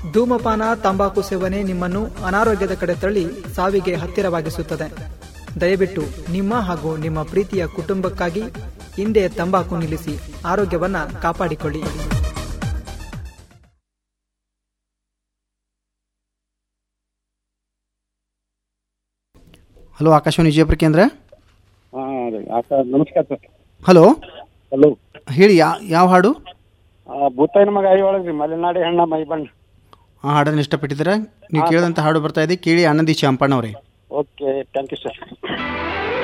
ಧೂಮಪಾನ ತಂಬಾಕು ಸೇವನೆ ನಿಮ್ಮನ್ನು ಅನಾರೋಗ್ಯದ ಕಡೆ ತಳ್ಳಿ ಸಾವಿಗೆ ಹತ್ತಿರವಾಗಿಸುತ್ತದೆ ದಯವಿಟ್ಟು ನಿಮ್ಮ ಹಾಗೂ ನಿಮ್ಮ ಪ್ರೀತಿಯ ಕುಟುಂಬಕ್ಕಾಗಿ ಹಿಂದೆ ತಂಬಾಕು ನಿಲ್ಲಿಸಿ ಆರೋಗ್ಯವನ್ನ ಕಾಪಾಡಿಕೊಳ್ಳಿ ಹಲೋ ಆಕಾಶವಾಣಿ ವಿಜಯಪುರ ಕೇಂದ್ರ ಹಾಂ ರೀ ಆಕ ನಮಸ್ಕಾರ ಸರ್ ಹಲೋ ಹಲೋ ಹೇಳಿ ಯಾ ಯಾವ ಹಾಡು ಭೂತಾಯಿನ ಮಗ ಐ ಒಳಗೆ ರೀ ಮಲೆನಾಡಿ ಹಣ್ಣ ಮೈ ಬಣ್ಣ ಆ ಹಾಡನ್ನು ಇಷ್ಟಪಟ್ಟಿದ್ದೀರಾ ನೀವು ಕೇಳಿದಂಥ ಹಾಡು ಬರ್ತಾ ಇದೆ ಕೇಳಿ ಆನಂದಿ ಶಾಂಪಣ್ಣವ್ರೆ ಓಕೆ ಥ್ಯಾಂಕ್ ಯು ಸರ್